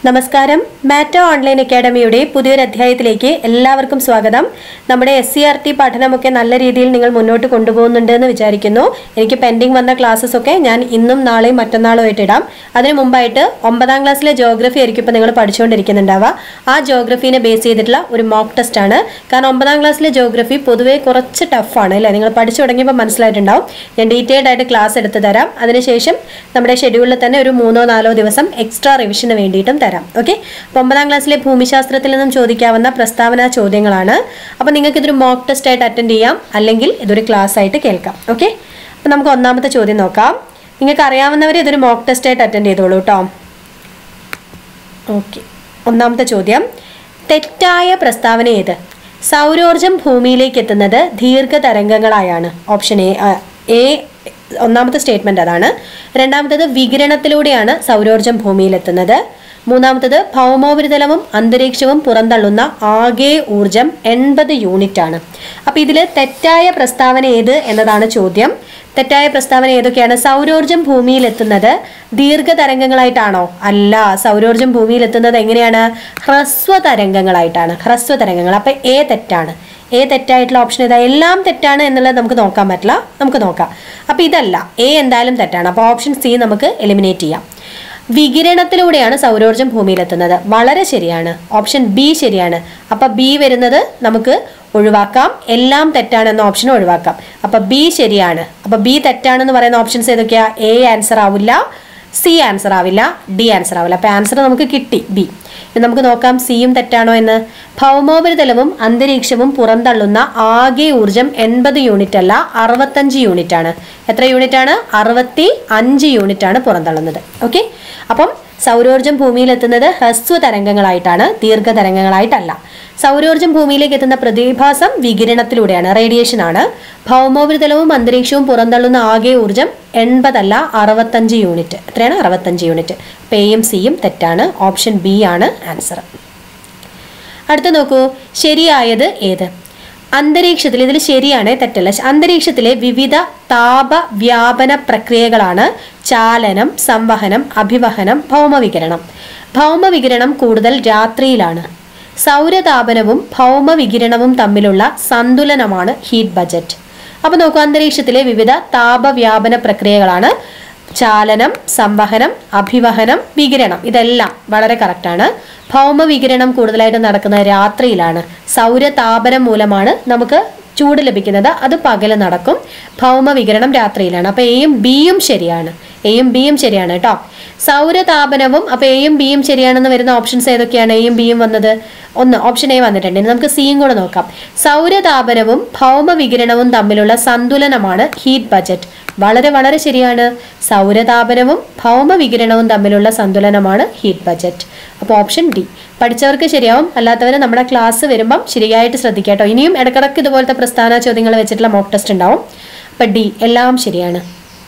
നമസ്കാരം മാറ്റോ ഓൺലൈൻ അക്കാഡമിയുടെ പുതിയൊരു അധ്യായത്തിലേക്ക് എല്ലാവർക്കും സ്വാഗതം നമ്മുടെ എസ് സി ആർ ടി പഠനമൊക്കെ നല്ല രീതിയിൽ നിങ്ങൾ മുന്നോട്ട് കൊണ്ടുപോകുന്നുണ്ട് എന്ന് വിചാരിക്കുന്നു എനിക്ക് പെൻഡിങ് വന്ന ക്ലാസ്സസ് ഒക്കെ ഞാൻ ഇന്നും നാളെയും മറ്റന്നാളും ആയിട്ട് ഇടാം അതിന് മുമ്പായിട്ട് ഒമ്പതാം ക്ലാസ്സിലെ ജോഗ്രഫി ആയിരിക്കും ഇപ്പോൾ നിങ്ങൾ പഠിച്ചുകൊണ്ടിരിക്കുന്നുണ്ടാവുക ആ ജോഗ്രഫീനെ ബേസ് ചെയ്തിട്ടുള്ള ഒരു മോക്ക് ടെസ്റ്റ് ആണ് കാരണം ഒമ്പതാം ക്ലാസ്സിലെ ജോഗ്രഫി പൊതുവേ കുറച്ച് ടഫാണ് അല്ലേ നിങ്ങൾ പഠിച്ചു തുടങ്ങിയപ്പോൾ മനസ്സിലായിട്ടുണ്ടാവും ഞാൻ ഡീറ്റെയിൽഡ് ആയിട്ട് ക്ലാസ് എടുത്ത് തരാം അതിനുശേഷം നമ്മുടെ ഷെഡ്യൂളിൽ തന്നെ ഒരു മൂന്നോ നാലോ ദിവസം എക്സ്ട്രാ റിവിഷന് വേണ്ടിയിട്ടും തരാം ഓക്കെ അപ്പോൾ ഒമ്പതാം ക്ലാസ്സിലെ ഭൂമിശാസ്ത്രത്തിൽ നിന്നും ചോദിക്കാവുന്ന പ്രസ്താവന ചോദ്യങ്ങളാണ് അപ്പോൾ നിങ്ങൾക്ക് ഇതൊരു മോക്ക് ടെസ്റ്റ് ആയിട്ട് അറ്റൻഡ് ചെയ്യാം അല്ലെങ്കിൽ ഇതൊരു ക്ലാസ് ആയിട്ട് കേൾക്കാം ഓക്കെ അപ്പോൾ നമുക്ക് ഒന്നാമത്തെ ചോദ്യം നോക്കാം നിങ്ങൾക്ക് അറിയാവുന്നവർ ഇതൊരു മോക്ക് ടെസ്റ്റ് ആയിട്ട് അറ്റൻഡ് ചെയ്തോളൂ കേട്ടോ ഓക്കെ ഒന്നാമത്തെ ചോദ്യം തെറ്റായ പ്രസ്താവന ഏത് സൗരോർജം ഭൂമിയിലേക്ക് എത്തുന്നത് ദീർഘതരംഗങ്ങളായാണ് ഓപ്ഷൻ എ ആ, എ ഒന്നാമത്തെ സ്റ്റേറ്റ്മെന്റ് അതാണ് രണ്ടാമത്തേത് വികിരണത്തിലൂടെയാണ് സൗരോർജം ഭൂമിയിലെത്തുന്നത് മൂന്നാമത്തത് ഭൗമോപരിതലവും അന്തരീക്ഷവും പുറന്തള്ളുന്ന ആകെ ഊർജം എൺപത് യൂണിറ്റ് ആണ് അപ്പോൾ ഇതിൽ തെറ്റായ പ്രസ്താവന ഏത് എന്നതാണ് ചോദ്യം തെറ്റായ പ്രസ്താവന ഏതൊക്കെയാണ് സൗരോർജം ഭൂമിയിൽ എത്തുന്നത് ദീർഘതരംഗങ്ങളായിട്ടാണോ അല്ല സൗരോർജം ഭൂമിയിൽ എത്തുന്നത് എങ്ങനെയാണ് ഹ്രസ്വ തരംഗങ്ങളായിട്ടാണ് ഹ്രസ്വ തരംഗങ്ങൾ അപ്പൊ എ തെറ്റാണ് എ തെറ്റായിട്ടുള്ള ഓപ്ഷൻ ഏതാ എല്ലാം തെറ്റാണ് എന്നുള്ളത് നമുക്ക് നോക്കാൻ പറ്റില്ല നമുക്ക് നോക്കാം അപ്പൊ ഇതല്ല എ എന്തായാലും തെറ്റാണ് അപ്പൊ ഓപ്ഷൻ സി നമുക്ക് എലിമിനേറ്റ് ചെയ്യാം വികിരണത്തിലൂടെയാണ് സൗരോർജം ഭൂമിയിലെത്തുന്നത് വളരെ ശരിയാണ് ഓപ്ഷൻ ബി ശരിയാണ് അപ്പൊ ബി വരുന്നത് നമുക്ക് ഒഴിവാക്കാം എല്ലാം തെറ്റാണെന്ന ഓപ്ഷൻ ഒഴിവാക്കാം അപ്പൊ ബി ശരിയാണ് അപ്പൊ ബി തെറ്റാണെന്ന് പറയുന്ന ഓപ്ഷൻസ് ഏതൊക്കെയാ എ ആൻസർ ആവില്ല സി ആൻസർ ആവില്ല ഡി ആൻസർ ആവില്ല അപ്പൊ ആൻസർ നമുക്ക് കിട്ടി ബി ഇനി നമുക്ക് നോക്കാം സിയും തെറ്റാണോ എന്ന് ഭൗമോപരിതലവും അന്തരീക്ഷവും പുറന്തള്ളുന്ന ആകെ ഊർജം എൺപത് യൂണിറ്റ് അല്ല അറുപത്തഞ്ച് യൂണിറ്റ് ആണ് എത്ര യൂണിറ്റ് ആണ് അറുപത്തി അഞ്ച് യൂണിറ്റ് ആണ് പുറന്തള്ളുന്നത് ഓക്കെ അപ്പം സൗരോർജം ഭൂമിയിലെത്തുന്നത് ഹ്രസ്വ തരംഗങ്ങളായിട്ടാണ് ദീർഘതരംഗങ്ങളായിട്ടല്ല സൗരോർജം ഭൂമിയിലേക്ക് എത്തുന്ന പ്രതിഭാസം വികിരണത്തിലൂടെയാണ് റേഡിയേഷൻ ആണ് ഭൗമോപരിതലവും അന്തരീക്ഷവും പുറന്തള്ളുന്ന ആകെ ഊർജം എൺപതല്ല അറുപത്തഞ്ച് യൂണിറ്റ് എത്രയാണ് അറുപത്തഞ്ച് യൂണിറ്റ് അപ്പോൾ എയും സിയും തെറ്റാണ് ഓപ്ഷൻ ബി ആണ് ആൻസർ അടുത്ത നോക്കൂ ശരിയായത് ഏത് അന്തരീക്ഷത്തിൽ ഇതിൽ ശരിയാണ് തെറ്റല്ല അന്തരീക്ഷത്തിലെ വിവിധ താപ വ്യാപന പ്രക്രിയകളാണ് ചാലനം സംവഹനം അഭിവഹനം ഭൗമവികിരണം ഭൗമവികിരണം കൂടുതൽ രാത്രിയിലാണ് സൗരതാപനവും ഭൗമവികിരണവും തമ്മിലുള്ള സന്തുലനമാണ് ഹീറ്റ് ബജറ്റ് അപ്പോൾ നോക്കൂ അന്തരീക്ഷത്തിലെ വിവിധ താപവ്യാപന പ്രക്രിയകളാണ് ചാലനം സംവഹനം അഭിവഹനം വികിരണം ഇതെല്ലാം വളരെ കറക്റ്റാണ് ഭൗമവികിരണം കൂടുതലായിട്ട് നടക്കുന്നത് രാത്രിയിലാണ് സൗരതാപനം മൂലമാണ് നമുക്ക് ചൂട് ലഭിക്കുന്നത് അത് പകല് നടക്കും ഭൗമവികിരണം രാത്രിയിലാണ് അപ്പൊ എയും ബിയും ശരിയാണ് എയും ബിയും ശരിയാണ് കേട്ടോ സൗരതാപനവും അപ്പൊ എയും ബിയും ശരിയാണെന്ന് വരുന്ന ഓപ്ഷൻസ് ഏതൊക്കെയാണ് എയും ബിയും വന്നത് ഒന്ന് ഓപ്ഷൻ എ വന്നിട്ടുണ്ട് ഇനി നമുക്ക് സിയും കൂടെ നോക്കാം സൗരതാപനവും ഭൗമവികിരണവും തമ്മിലുള്ള സന്തുലനമാണ് ഹീറ്റ് ബജറ്റ് വളരെ വളരെ ശരിയാണ് സൗരതാപനവും ഭൗമവികിരണവും തമ്മിലുള്ള സന്തുലനമാണ് ഹീറ്റ് ബജറ്റ് അപ്പോൾ ഓപ്ഷൻ ഡി പഠിച്ചവർക്ക് ശരിയാവും അല്ലാത്തവർ നമ്മുടെ ക്ലാസ് വരുമ്പം ശരിയായിട്ട് ശ്രദ്ധിക്കുക കേട്ടോ ഇനിയും ഇടക്കിടക്ക് ഇതുപോലത്തെ പ്രസ്ഥാന ചോദ്യങ്ങൾ വെച്ചിട്ടുള്ള മോക്ക് ടെസ്റ്റ് ഉണ്ടാവും അപ്പം ഡി എല്ലാം ശരിയാണ്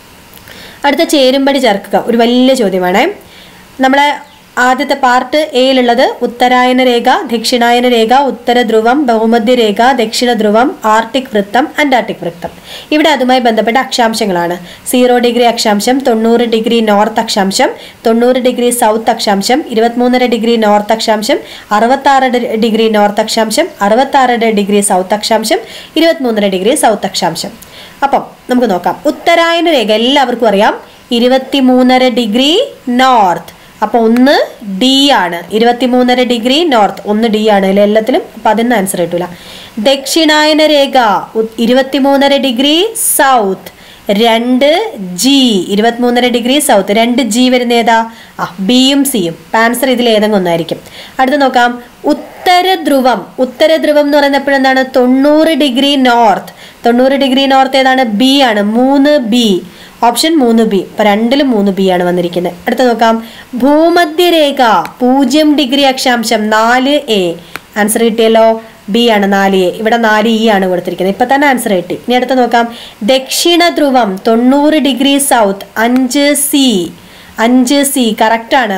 അടുത്ത ചേരുംപടി ചേർക്കുക ഒരു വലിയ ചോദ്യമാണ് നമ്മളെ ആദ്യത്തെ പാർട്ട് എയിലുള്ളത് ഉത്തരായന രേഖ ദക്ഷിണായന രേഖ ഉത്തര ധ്രുവം ഭൗമധ്യ രേഖ ദക്ഷിണ ധ്രുവം ആർട്ടിക് വൃത്തം അന്റാർട്ടിക് വൃത്തം ഇവിടെ അതുമായി ബന്ധപ്പെട്ട അക്ഷാംശങ്ങളാണ് സീറോ ഡിഗ്രി അക്ഷാംശം തൊണ്ണൂറ് ഡിഗ്രി നോർത്ത് അക്ഷാംശം തൊണ്ണൂറ് ഡിഗ്രി സൗത്ത് അക്ഷാംശം ഇരുപത്തിമൂന്നര ഡിഗ്രി നോർത്ത് അക്ഷാംശം അറുപത്താറ് ഡിഗ്രി നോർത്ത് അക്ഷാംശം അറുപത്താറ് ഡിഗ്രി സൗത്ത് അക്ഷാംശം ഇരുപത്തിമൂന്നര ഡിഗ്രി സൗത്ത് അക്ഷാംശം അപ്പം നമുക്ക് നോക്കാം ഉത്തരായന രേഖ എല്ലാവർക്കും അറിയാം ഇരുപത്തിമൂന്നര ഡിഗ്രി നോർത്ത് അപ്പോൾ ഒന്ന് ഡി ആണ് ഇരുപത്തിമൂന്നര ഡിഗ്രി നോർത്ത് ഒന്ന് ഡി ആണ് അല്ലെ എല്ലാത്തിലും അപ്പം അതിന് ആൻസർ കിട്ടൂല ദക്ഷിണായന രേഖ ഉ- ഇരുപത്തിമൂന്നര ഡിഗ്രി സൗത്ത് രണ്ട് ജി ഇരുപത്തിമൂന്നര ഡിഗ്രി സൗത്ത് രണ്ട് ജി വരുന്ന ഏതാ ആ ബിയും സിയും ആൻസർ ഇതിൽ ഏതെങ്കിലും ഒന്നായിരിക്കും അടുത്ത് നോക്കാം ഉത്തര ധ്രുവം ഉത്തര ധ്രുവം എന്ന് പറയുന്നത് എപ്പോഴെന്താണ് തൊണ്ണൂറ് ഡിഗ്രി നോർത്ത് തൊണ്ണൂറ് ഡിഗ്രി നോർത്ത് ഏതാണ് ബി ആണ് മൂന്ന് ബി ഓപ്ഷൻ മൂന്ന് ബി ഇപ്പൊ രണ്ടിലും മൂന്ന് ബി ആണ് വന്നിരിക്കുന്നത് അടുത്ത നോക്കാം ഭൂമധ്യരേഖ പൂജ്യം ഡിഗ്രി അക്ഷാംശം നാല് എ ആൻസർ കിട്ടിയല്ലോ ബി ആണ് നാല് എ ഇവിടെ നാല് ഇ ആണ് കൊടുത്തിരിക്കുന്നത് ഇപ്പൊ തന്നെ ആൻസർ കിട്ടി ഇനി അടുത്ത നോക്കാം ദക്ഷിണ ധ്രുവം തൊണ്ണൂറ് ഡിഗ്രി സൗത്ത് അഞ്ച് സി അഞ്ച് സി കറക്റ്റ് ആണ്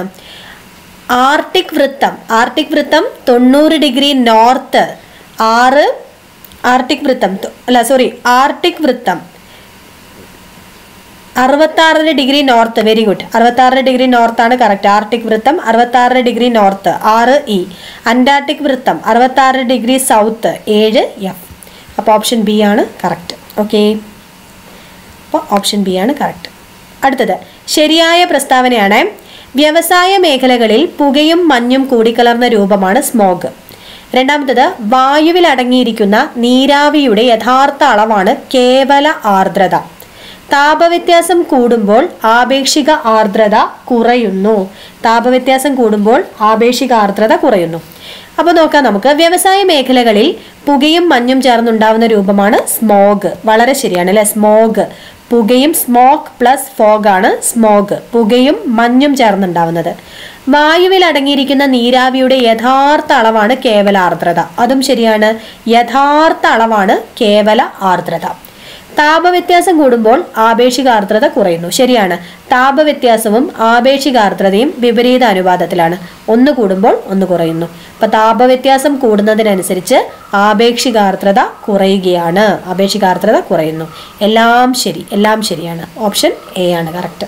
ആർട്ടിക് വൃത്തം ആർട്ടിക് വൃത്തം തൊണ്ണൂറ് ഡിഗ്രി നോർത്ത് ആറ് ആർട്ടിക് വൃത്തം തൊ- അല്ല സോറി ആർട്ടിക് വൃത്തം അറുപത്താറര ഡിഗ്രി നോർത്ത് വെരി ഗുഡ് അറുപത്താറര ഡിഗ്രി നോർത്ത് ആണ് കറക്റ്റ് ആർട്ടിക് വൃത്തം അറുപത്താറര ഡിഗ്രി നോർത്ത് ആറ് ഇ അന്റാർട്ടിക് വൃത്തം അറുപത്താറ് ഡിഗ്രി സൗത്ത് ഏഴ് എഫ് അപ്പോൾ ഓപ്ഷൻ ബി ആണ് കറക്റ്റ് ഓക്കെ അപ്പോൾ ഓപ്ഷൻ ബി ആണ് കറക്റ്റ് അടുത്തത് ശരിയായ പ്രസ്താവനയാണ് വ്യവസായ മേഖലകളിൽ പുകയും മഞ്ഞും കൂടിക്കലർന്ന രൂപമാണ് സ്മോഗ് രണ്ടാമത്തത് വായുവിൽ അടങ്ങിയിരിക്കുന്ന നീരാവിയുടെ യഥാർത്ഥ അളവാണ് കേവല ആർദ്രത താപവ്യത്യാസം കൂടുമ്പോൾ ആപേക്ഷിക ആർദ്രത കുറയുന്നു താപവ്യത്യാസം കൂടുമ്പോൾ ആപേക്ഷിക ആർദ്രത കുറയുന്നു അപ്പോൾ നോക്കാം നമുക്ക് വ്യവസായ മേഖലകളിൽ പുകയും മഞ്ഞും ചേർന്നുണ്ടാവുന്ന രൂപമാണ് സ്മോഗ് വളരെ ശരിയാണ് അല്ലെ സ്മോഗ് പുകയും സ്മോക്ക് പ്ലസ് ഫോഗ് ആണ് സ്മോഗ് പുകയും മഞ്ഞും ചേർന്നുണ്ടാവുന്നത് വായുവിൽ അടങ്ങിയിരിക്കുന്ന നീരാവിയുടെ യഥാർത്ഥ അളവാണ് കേവല ആർദ്രത അതും ശരിയാണ് യഥാർത്ഥ അളവാണ് കേവല ആർദ്രത താപവ്യത്യാസം കൂടുമ്പോൾ ആപേക്ഷിക ആർദ്രത കുറയുന്നു ശരിയാണ് താപവ്യത്യാസവും ആപേക്ഷിക ആർദ്രതയും വിപരീത അനുപാതത്തിലാണ് ഒന്ന് കൂടുമ്പോൾ ഒന്ന് കുറയുന്നു അപ്പൊ താപവ്യത്യാസം കൂടുന്നതിനനുസരിച്ച് ആപേക്ഷിക ആർദ്രത കുറയുകയാണ് ആപേക്ഷിക ആർദ്രത കുറയുന്നു എല്ലാം ശരി എല്ലാം ശരിയാണ് ഓപ്ഷൻ എ ആണ് കറക്റ്റ്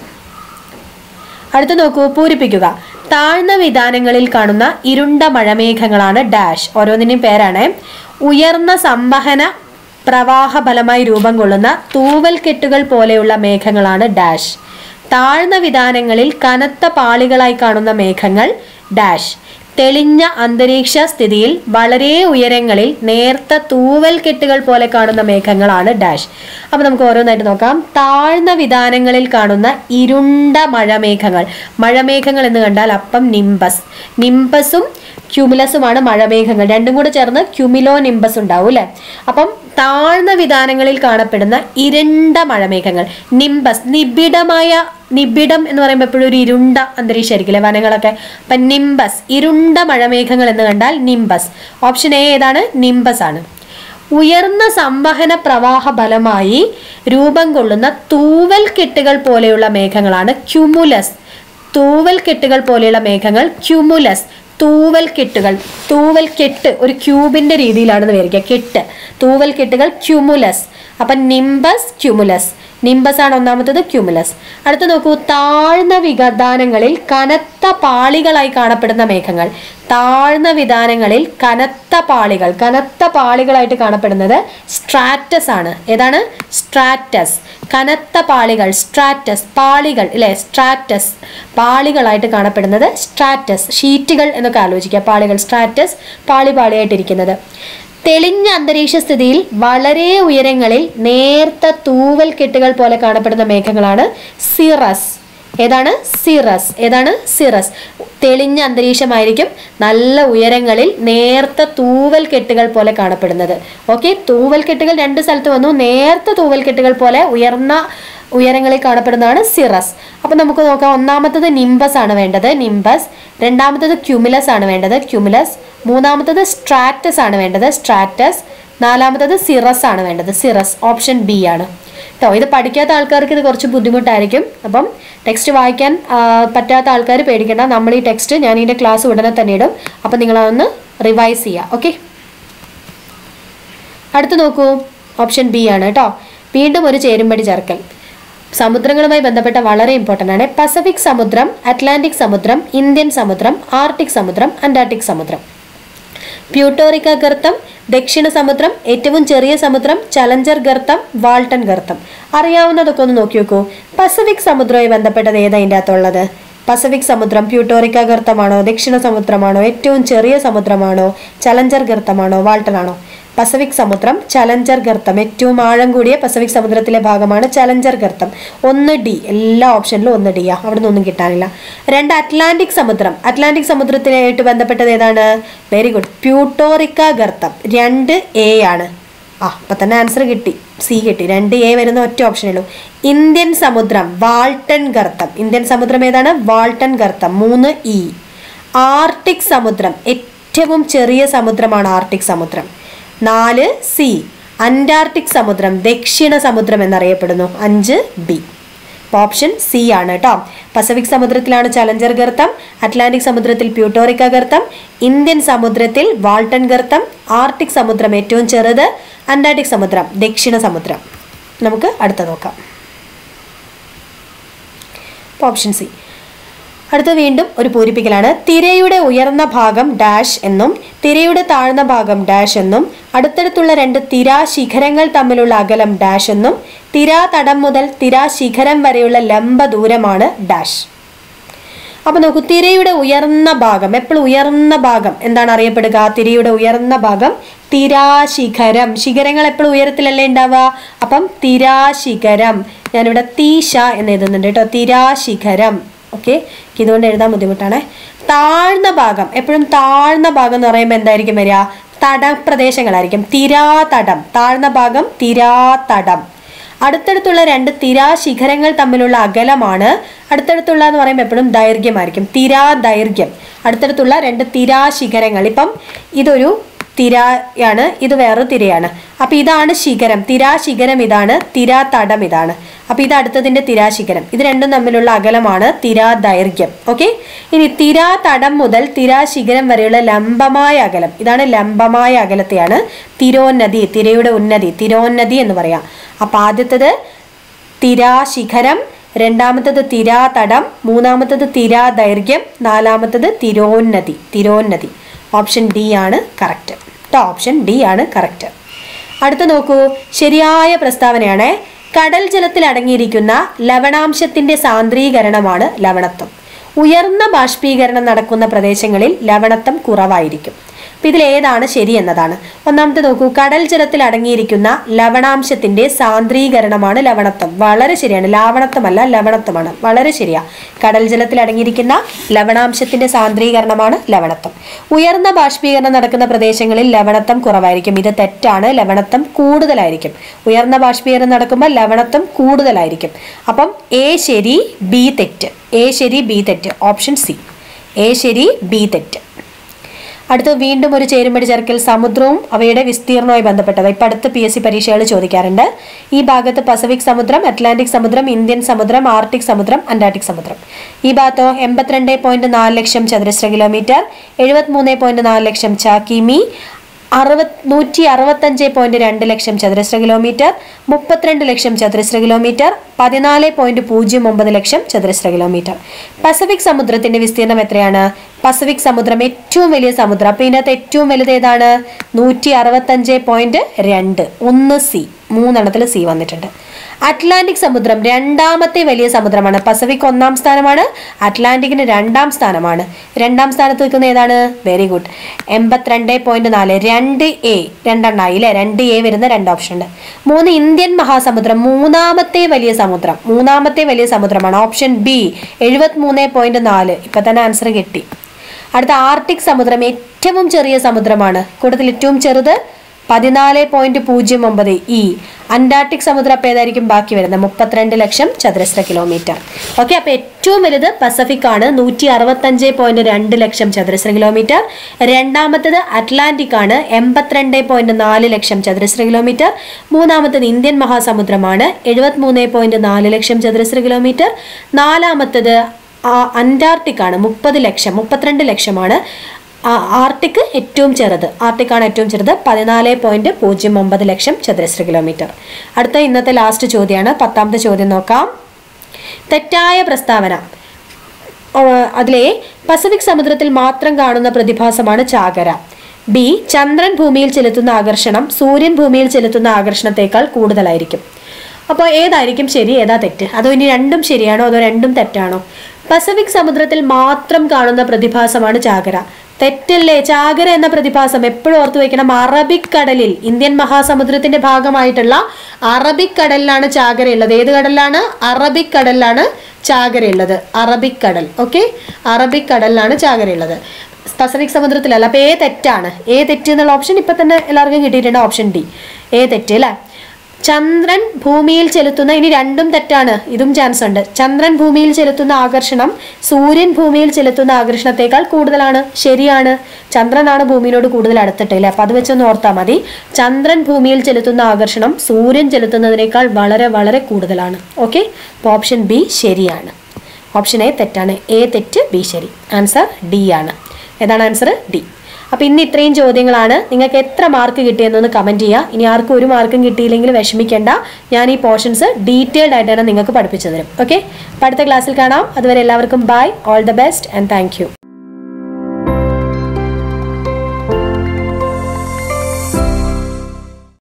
അടുത്ത നോക്കൂ പൂരിപ്പിക്കുക താഴ്ന്ന വിധാനങ്ങളിൽ കാണുന്ന ഇരുണ്ട മഴമേഘങ്ങളാണ് ഡാഷ് ഓരോന്നിന്റെയും പേരാണ് ഉയർന്ന സംവഹന പ്രവാഹ ഫലമായി രൂപം കൊള്ളുന്ന തൂവൽ കെട്ടുകൾ പോലെയുള്ള മേഘങ്ങളാണ് ഡാഷ് താഴ്ന്ന വിധാനങ്ങളിൽ കനത്ത പാളികളായി കാണുന്ന മേഘങ്ങൾ ഡാഷ് തെളിഞ്ഞ അന്തരീക്ഷ സ്ഥിതിയിൽ വളരെ ഉയരങ്ങളിൽ നേർത്ത തൂവൽ കെട്ടുകൾ പോലെ കാണുന്ന മേഘങ്ങളാണ് ഡാഷ് അപ്പൊ നമുക്ക് ഓരോന്നായിട്ട് നോക്കാം താഴ്ന്ന വിധാനങ്ങളിൽ കാണുന്ന ഇരുണ്ട മഴമേഘങ്ങൾ മഴമേഘങ്ങൾ എന്ന് കണ്ടാൽ അപ്പം നിംബസ് നിംബസും ക്യുമിലസുമാണ് മഴമേഘങ്ങൾ രണ്ടും കൂടെ ചേർന്ന് ക്യുമിലോ നിംബസ് ഉണ്ടാവും അല്ലെ അപ്പം താഴ്ന്ന വിധാനങ്ങളിൽ കാണപ്പെടുന്ന ഇരുണ്ട മഴമേഘങ്ങൾ നിംബസ് നിബിഡമായ നിബിഡം എന്ന് പറയുമ്പോൾ എപ്പോഴും ഒരു ഇരുണ്ട അന്തരീക്ഷമായിരിക്കില്ലേ വനങ്ങളൊക്കെ അപ്പം നിംബസ് ഇരുണ്ട മഴമേഘങ്ങൾ എന്ന് കണ്ടാൽ നിംബസ് ഓപ്ഷൻ എ ഏതാണ് നിംബസ് ആണ് ഉയർന്ന സംവഹന പ്രവാഹ ഫലമായി രൂപം കൊള്ളുന്ന തൂവൽ കെട്ടുകൾ പോലെയുള്ള മേഘങ്ങളാണ് ക്യുമുലസ് തൂവൽ കെട്ടുകൾ പോലെയുള്ള മേഘങ്ങൾ ക്യുമുലസ് തൂവൽ കെട്ടുകൾ തൂവൽ കെട്ട് ഒരു ക്യൂബിന്റെ രീതിയിലാണെന്ന് വിചാരിക്കുക കെട്ട് തൂവൽ കെട്ടുകൾ ക്യുമുലസ് അപ്പം നിംബസ് ക്യുമുലസ് നിംബസ് ആണ് ഒന്നാമത്തത് ക്യുമുലസ് അടുത്ത നോക്കൂ താഴ്ന്ന വിധാനങ്ങളിൽ കനത്ത പാളികളായി കാണപ്പെടുന്ന മേഘങ്ങൾ താഴ്ന്ന വിധാനങ്ങളിൽ കനത്ത പാളികൾ കനത്ത പാളികളായിട്ട് കാണപ്പെടുന്നത് സ്ട്രാറ്റസ് ആണ് ഏതാണ് സ്ട്രാറ്റസ് കനത്ത പാളികൾ സ്ട്രാറ്റസ് പാളികൾ ഇല്ലേ സ്ട്രാറ്റസ് പാളികളായിട്ട് കാണപ്പെടുന്നത് സ്ട്രാറ്റസ് ഷീറ്റുകൾ എന്നൊക്കെ ആലോചിക്കുക പാളികൾ സ്ട്രാറ്റസ് പാളി പാളിയായിട്ടിരിക്കുന്നത് തെളിഞ്ഞ അന്തരീക്ഷ സ്ഥിതിയിൽ വളരെ ഉയരങ്ങളിൽ നേർത്ത തൂവൽ കെട്ടുകൾ പോലെ കാണപ്പെടുന്ന മേഘങ്ങളാണ് സിറസ് ഏതാണ് സിറസ് ഏതാണ് സിറസ് തെളിഞ്ഞ അന്തരീക്ഷമായിരിക്കും നല്ല ഉയരങ്ങളിൽ നേർത്ത തൂവൽ കെട്ടുകൾ പോലെ കാണപ്പെടുന്നത് ഓക്കെ തൂവൽ കെട്ടുകൾ രണ്ട് സ്ഥലത്ത് വന്നു നേർത്ത തൂവൽ കെട്ടുകൾ പോലെ ഉയർന്ന ഉയരങ്ങളിൽ കാണപ്പെടുന്നതാണ് സിറസ് അപ്പം നമുക്ക് നോക്കാം ഒന്നാമത്തത് നിംബസ് ആണ് വേണ്ടത് നിംബസ് രണ്ടാമത്തത് ക്യുമിലസ് ആണ് വേണ്ടത് ക്യുമിലസ് മൂന്നാമത്തത് സ്ട്രാറ്റസ് ആണ് വേണ്ടത് സ്ട്രാറ്റസ് നാലാമത്തത് സിറസ് ആണ് വേണ്ടത് സിറസ് ഓപ്ഷൻ ബി ആണ് കേട്ടോ ഇത് പഠിക്കാത്ത ആൾക്കാർക്ക് ഇത് കുറച്ച് ബുദ്ധിമുട്ടായിരിക്കും അപ്പം ടെക്സ്റ്റ് വായിക്കാൻ ആ, പറ്റാത്ത ആൾക്കാർ പേടിക്കേണ്ട നമ്മൾ ഈ ടെക്സ്റ്റ് ഞാൻ ഇതിൻ്റെ ക്ലാസ് ഉടനെ തന്നെ ഇടും അപ്പം നിങ്ങളതൊന്ന് റിവൈസ് ചെയ്യുക ഓക്കെ അടുത്ത് നോക്കൂ ഓപ്ഷൻ ബി ആണ് കേട്ടോ വീണ്ടും ഒരു ചേരുംപടി ചേർക്കൽ സമുദ്രങ്ങളുമായി ബന്ധപ്പെട്ട വളരെ ഇമ്പോർട്ടൻ്റ് ആണ് പസഫിക് സമുദ്രം അറ്റ്ലാന്റിക് സമുദ്രം ഇന്ത്യൻ സമുദ്രം ആർട്ടിക് സമുദ്രം അന്റാർട്ടിക് സമുദ്രം പ്യൂട്ടോറിക്ക ഗർത്തം ദക്ഷിണ സമുദ്രം ഏറ്റവും ചെറിയ സമുദ്രം ചലഞ്ചർ ഗർത്തം വാൾട്ടൺ ഗർത്തം അറിയാവുന്നതൊക്കെ ഒന്ന് നോക്കി നോക്കൂ പസഫിക് സമുദ്രവുമായി ബന്ധപ്പെട്ടത് ഏതാ അതിൻ്റെ അകത്തുള്ളത് പസഫിക് സമുദ്രം പ്യൂട്ടോറിക്ക ഗർത്തമാണോ ദക്ഷിണ സമുദ്രമാണോ ഏറ്റവും ചെറിയ സമുദ്രമാണോ ചലഞ്ചർ ഗർത്തമാണോ വാൾട്ടൺ ആണോ പസഫിക് സമുദ്രം ചലഞ്ചർ ഗർത്തം ഏറ്റവും ആഴം കൂടിയ പസഫിക് സമുദ്രത്തിലെ ഭാഗമാണ് ചലഞ്ചർ ഗർത്തം ഒന്ന് ഡി എല്ലാ ഓപ്ഷനിലും ഒന്ന് ഡി ആ അവിടെ നിന്നൊന്നും കിട്ടാനില്ല രണ്ട് അറ്റ്ലാന്റിക് സമുദ്രം അറ്റ്ലാന്റിക് സമുദ്രത്തിനായിട്ട് ബന്ധപ്പെട്ടത് ഏതാണ് വെരി ഗുഡ് പ്യൂട്ടോറിക്ക ഗർത്തം രണ്ട് എ ആണ് ആ അപ്പം തന്നെ ആൻസർ കിട്ടി സി കിട്ടി രണ്ട് എ വരുന്ന ഒറ്റ ഓപ്ഷനുള്ളൂ ഇന്ത്യൻ സമുദ്രം വാൾട്ടൺ ഗർത്തം ഇന്ത്യൻ സമുദ്രം ഏതാണ് വാൾട്ടൺ ഗർത്തം മൂന്ന് ഇ ആർട്ടിക് സമുദ്രം ഏറ്റവും ചെറിയ സമുദ്രമാണ് ആർട്ടിക് സമുദ്രം നാല് സി അന്റാർട്ടിക് സമുദ്രം ദക്ഷിണ സമുദ്രം എന്നറിയപ്പെടുന്നു അഞ്ച് ബി ഓപ്ഷൻ സി ആണ് കേട്ടോ പസഫിക് സമുദ്രത്തിലാണ് ചലഞ്ചർ ഗർത്തം അറ്റ്ലാന്റിക് സമുദ്രത്തിൽ പ്യൂട്ടോറിക്ക ഗർത്തം ഇന്ത്യൻ സമുദ്രത്തിൽ വാൾട്ടൺ ഗർത്തം ആർട്ടിക് സമുദ്രം ഏറ്റവും ചെറുത് അന്റാർട്ടിക് സമുദ്രം ദക്ഷിണ സമുദ്രം നമുക്ക് അടുത്ത നോക്കാം ഓപ്ഷൻ സി അടുത്ത വീണ്ടും ഒരു പൂരിപ്പിക്കലാണ് തിരയുടെ ഉയർന്ന ഭാഗം ഡാഷ് എന്നും തിരയുടെ താഴ്ന്ന ഭാഗം ഡാഷ് എന്നും അടുത്തടുത്തുള്ള രണ്ട് തിരാ ശിഖരങ്ങൾ തമ്മിലുള്ള അകലം ഡാഷ് എന്നും തിരാ തടം മുതൽ തിരാ ശിഖരം വരെയുള്ള ലംബ ദൂരമാണ് ഡാഷ് അപ്പൊ നോക്കൂ തിരയുടെ ഉയർന്ന ഭാഗം എപ്പോഴും ഉയർന്ന ഭാഗം എന്താണ് അറിയപ്പെടുക തിരയുടെ ഉയർന്ന ഭാഗം തിരാശിഖരം ശിഖരങ്ങൾ എപ്പോഴും ഉയരത്തിലല്ലേ ഉണ്ടാവുക അപ്പം തിരാശിഖരം ഞാനിവിടെ തീശ എന്ന് എഴുതുന്നുണ്ട് കേട്ടോ തിരാശിഖരം ഓക്കെ ഇതുകൊണ്ട് എഴുതാൻ ബുദ്ധിമുട്ടാണ് താഴ്ന്ന ഭാഗം എപ്പോഴും താഴ്ന്ന ഭാഗം എന്ന് പറയുമ്പോൾ എന്തായിരിക്കും വരിക തടപ്രദേശങ്ങളായിരിക്കും തിരാതടം താഴ്ന്ന ഭാഗം തിരാതടം അടുത്തടുത്തുള്ള രണ്ട് തിരാ ശിഖരങ്ങൾ തമ്മിലുള്ള അകലമാണ് അടുത്തടുത്തുള്ള എന്ന് പറയുമ്പോൾ എപ്പോഴും ദൈർഘ്യമായിരിക്കും തിരാ ദൈർഘ്യം അടുത്തടുത്തുള്ള രണ്ട് തിരാ ശിഖരങ്ങൾ ഇപ്പം ഇതൊരു തിരയാണ് ഇത് വേറൊരു തിരയാണ് അപ്പൊ ഇതാണ് ശിഖരം തിരാ ശിഖരം ഇതാണ് തിരാ തടം ഇതാണ് അപ്പൊ ഇത് അടുത്തതിന്റെ തിരാ ശിഖരം ഇത് രണ്ടും തമ്മിലുള്ള അകലമാണ് തിരാ ദൈർഘ്യം ഓക്കെ ഇനി തിരാ തടം മുതൽ തിരാ ശിഖരം വരെയുള്ള ലംബമായ അകലം ഇതാണ് ലംബമായ അകലത്തെയാണ് തിരോന്നതി തിരയുടെ ഉന്നതി തിരോന്നതി എന്ന് പറയാം അപ്പൊ ആദ്യത്തത് തിരാ ശിഖരം രണ്ടാമത്തത് തിരാ തടം മൂന്നാമത്തത് തിരാ ദൈർഘ്യം നാലാമത്തത് തിരോന്നതി തിരോന്നതി ഓപ്ഷൻ ഡി ആണ് കറക്റ്റ് കേട്ടോ ഓപ്ഷൻ ഡി ആണ് കറക്റ്റ് അടുത്ത നോക്കൂ ശരിയായ പ്രസ്താവനയാണ് കടൽ ജലത്തിൽ അടങ്ങിയിരിക്കുന്ന ലവണാംശത്തിന്റെ സാന്ദ്രീകരണമാണ് ലവണത്വം ഉയർന്ന ബാഷ്പീകരണം നടക്കുന്ന പ്രദേശങ്ങളിൽ ലവണത്വം കുറവായിരിക്കും അപ്പൊ ഇതിൽ ഏതാണ് ശരി എന്നതാണ് ഒന്നാമത്തെ നോക്കൂ കടൽ ജലത്തിൽ അടങ്ങിയിരിക്കുന്ന ലവണാംശത്തിന്റെ സാന്ദ്രീകരണമാണ് ലവണത്വം വളരെ ശരിയാണ് ലാവണത്വമല്ല ലവണത്വമാണ് വളരെ ശരിയാ കടൽ ജലത്തിൽ അടങ്ങിയിരിക്കുന്ന ലവണാംശത്തിന്റെ സാന്ദ്രീകരണമാണ് ലവണത്വം ഉയർന്ന ബാഷ്പീകരണം നടക്കുന്ന പ്രദേശങ്ങളിൽ ലവണത്വം കുറവായിരിക്കും ഇത് തെറ്റാണ് ലവണത്വം കൂടുതലായിരിക്കും ഉയർന്ന ബാഷ്പീകരണം നടക്കുമ്പോൾ ലവണത്വം കൂടുതലായിരിക്കും അപ്പം എ ശരി ബി തെറ്റ് എ ശരി ബി തെറ്റ് ഓപ്ഷൻ സി എ ശരി ബി തെറ്റ് അടുത്ത് വീണ്ടും ഒരു ചേരുമ്പടി ചേർക്കൽ സമുദ്രവും അവയുടെ വിസ്തീർണവുമായി ബന്ധപ്പെട്ടത് ഇപ്പം അടുത്ത് പി എസ് സി പരീക്ഷകൾ ചോദിക്കാറുണ്ട് ഈ ഭാഗത്ത് പസഫിക് സമുദ്രം അറ്റ്ലാന്റിക് സമുദ്രം ഇന്ത്യൻ സമുദ്രം ആർട്ടിക് സമുദ്രം അന്റാർട്ടിക് സമുദ്രം ഈ ഭാഗത്തോ എൺപത്തിരണ്ട് പോയിന്റ് നാല് ലക്ഷം ചതുരശ്ര കിലോമീറ്റർ എഴുപത്തിമൂന്ന് പോയിന്റ് നാല് ലക്ഷം ചാക്കിമി അറുപത് നൂറ്റി അറുപത്തഞ്ച് പോയിന്റ് രണ്ട് ലക്ഷം ചതുരശ്ര കിലോമീറ്റർ മുപ്പത്തിരണ്ട് ലക്ഷം ചതുരശ്ര കിലോമീറ്റർ പതിനാല് പോയിന്റ് പൂജ്യം ഒമ്പത് ലക്ഷം ചതുരശ്ര കിലോമീറ്റർ പസഫിക് സമുദ്രത്തിന്റെ വിസ്തീർണം എത്രയാണ് പസഫിക് സമുദ്രം ഏറ്റവും വലിയ സമുദ്രം അപ്പൊ ഇതിനകത്ത് ഏറ്റവും വലുത് ഏതാണ് നൂറ്റി അറുപത്തഞ്ച് പോയിന്റ് രണ്ട് ഒന്ന് സി മൂന്നെണ്ണത്തിൽ സി വന്നിട്ടുണ്ട് അറ്റ്ലാന്റിക് സമുദ്രം രണ്ടാമത്തെ വലിയ സമുദ്രമാണ് പസഫിക് ഒന്നാം സ്ഥാനമാണ് അറ്റ്ലാന്റിക്കിന് രണ്ടാം സ്ഥാനമാണ് രണ്ടാം സ്ഥാനത്ത് നിൽക്കുന്ന ഏതാണ് വെരി ഗുഡ് എൺപത്തിരണ്ട് പോയിന്റ് നാല് രണ്ട് എ രണ്ടെണ്ണായി അല്ലെ രണ്ട് എ വരുന്ന രണ്ട് ഓപ്ഷൻ ഉണ്ട് മൂന്ന് ഇന്ത്യൻ മഹാസമുദ്രം മൂന്നാമത്തെ വലിയ സമുദ്രം മൂന്നാമത്തെ വലിയ സമുദ്രമാണ് ഓപ്ഷൻ ബി എഴുപത്തിമൂന്ന് പോയിന്റ് നാല് ഇപ്പൊ തന്നെ ആൻസർ കിട്ടി അടുത്ത ആർട്ടിക് സമുദ്രം ഏറ്റവും ചെറിയ സമുദ്രമാണ് കൂട്ടത്തിൽ ഏറ്റവും ചെറുത് പതിനാല് പോയിന്റ് പൂജ്യം ഒമ്പത് ഇ അന്റാർട്ടിക് സമുദ്രം അപ്പോൾ ഏതായിരിക്കും ബാക്കി വരുന്നത് മുപ്പത്തിരണ്ട് ലക്ഷം ചതുരശ്ര കിലോമീറ്റർ ഓക്കെ അപ്പോൾ ഏറ്റവും വലുത് പസഫിക് ആണ് നൂറ്റി അറുപത്തഞ്ച് പോയിന്റ് രണ്ട് ലക്ഷം ചതുരശ്ര കിലോമീറ്റർ രണ്ടാമത്തത് അറ്റ്ലാന്റിക് ആണ് എൺപത്തിരണ്ട് പോയിന്റ് നാല് ലക്ഷം ചതുരശ്ര കിലോമീറ്റർ മൂന്നാമത്തത് ഇന്ത്യൻ മഹാസമുദ്രമാണ് എഴുപത്തിമൂന്ന് പോയിന്റ് നാല് ലക്ഷം ചതുരശ്ര കിലോമീറ്റർ നാലാമത്തത് ആ, അന്റാർട്ടിക് ആണ് മുപ്പത് ലക്ഷം മുപ്പത്തിരണ്ട് ലക്ഷമാണ് ആ, ആർട്ടിക് ഏറ്റവും ചെറുത് ആർട്ടിക് ആണ് ഏറ്റവും ചെറുത് പതിനാല് പോയിന്റ് പൂജ്യം ഒമ്പത് ലക്ഷം ചതുരശ്ര കിലോമീറ്റർ അടുത്ത ഇന്നത്തെ ലാസ്റ്റ് ചോദ്യമാണ് പത്താമത്തെ ചോദ്യം നോക്കാം തെറ്റായ പ്രസ്താവന ഓ, അതിലെ പസഫിക് സമുദ്രത്തിൽ മാത്രം കാണുന്ന പ്രതിഭാസമാണ് ചാകര ബി ചന്ദ്രൻ ഭൂമിയിൽ ചെലുത്തുന്ന ആകർഷണം സൂര്യൻ ഭൂമിയിൽ ചെലുത്തുന്ന ആകർഷണത്തെക്കാൾ കൂടുതലായിരിക്കും അപ്പോൾ ഏതായിരിക്കും ശരി ഏതാ തെറ്റ് അതോ ഇനി രണ്ടും ശരിയാണോ അതോ രണ്ടും തെറ്റാണോ പസഫിക് സമുദ്രത്തിൽ മാത്രം കാണുന്ന പ്രതിഭാസമാണ് ചാകര തെറ്റല്ലേ ചാകര എന്ന പ്രതിഭാസം എപ്പോഴും ഓർത്തു വെക്കണം അറബിക് കടലിൽ ഇന്ത്യൻ മഹാസമുദ്രത്തിന്റെ ഭാഗമായിട്ടുള്ള അറബിക് കടലിലാണ് ചാകര ഉള്ളത് ഏത് കടലിലാണ് അറബിക് കടലിലാണ് ചാകര ഉള്ളത് അറബിക് കടൽ ഓക്കെ അറബിക് കടലിലാണ് ചാകര ഉള്ളത് പസഫിക് സമുദ്രത്തിലല്ല അപ്പൊ ഏ തെറ്റാണ് ഏ തെറ്റ് എന്നുള്ള ഓപ്ഷൻ ഇപ്പൊ തന്നെ എല്ലാവർക്കും കിട്ടിയിട്ടുണ്ട് ഓപ്ഷൻ ഡി ഏ തെറ്റ് അല്ലേ ചന്ദ്രൻ ഭൂമിയിൽ ചെലുത്തുന്ന ഇനി രണ്ടും തെറ്റാണ് ഇതും ചാൻസ് ഉണ്ട് ചന്ദ്രൻ ഭൂമിയിൽ ചെലുത്തുന്ന ആകർഷണം സൂര്യൻ ഭൂമിയിൽ ചെലുത്തുന്ന ആകർഷണത്തെക്കാൾ കൂടുതലാണ് ശരിയാണ് ചന്ദ്രനാണ് ഭൂമിയോട് കൂടുതൽ അടുത്തിട്ടില്ല അപ്പൊ അത് വെച്ചൊന്ന് ഓർത്താൽ മതി ചന്ദ്രൻ ഭൂമിയിൽ ചെലുത്തുന്ന ആകർഷണം സൂര്യൻ ചെലുത്തുന്നതിനേക്കാൾ വളരെ വളരെ കൂടുതലാണ് ഓക്കെ അപ്പോൾ ഓപ്ഷൻ ബി ശരിയാണ് ഓപ്ഷൻ എ തെറ്റാണ് എ തെറ്റ് ബി ശരി ആൻസർ ഡി ആണ് ഏതാണ് ആൻസർ ഡി അപ്പോൾ ഇന്ന് ഇത്രയും ചോദ്യങ്ങളാണ് നിങ്ങൾക്ക് എത്ര മാർക്ക് കിട്ടിയെന്നൊന്ന് കമൻറ്റ് ചെയ്യുക ഇനി ആർക്കും ഒരു മാർക്കും കിട്ടിയില്ലെങ്കിൽ വിഷമിക്കേണ്ട ഞാൻ ഈ പോർഷൻസ് ഡീറ്റെയിൽഡ് ആയിട്ട് തന്നെ നിങ്ങൾക്ക് പഠിപ്പിച്ചു തരും ഓക്കെ അപ്പോൾ അടുത്ത ക്ലാസ്സിൽ കാണാം അതുവരെ എല്ലാവർക്കും bye all the best and thank U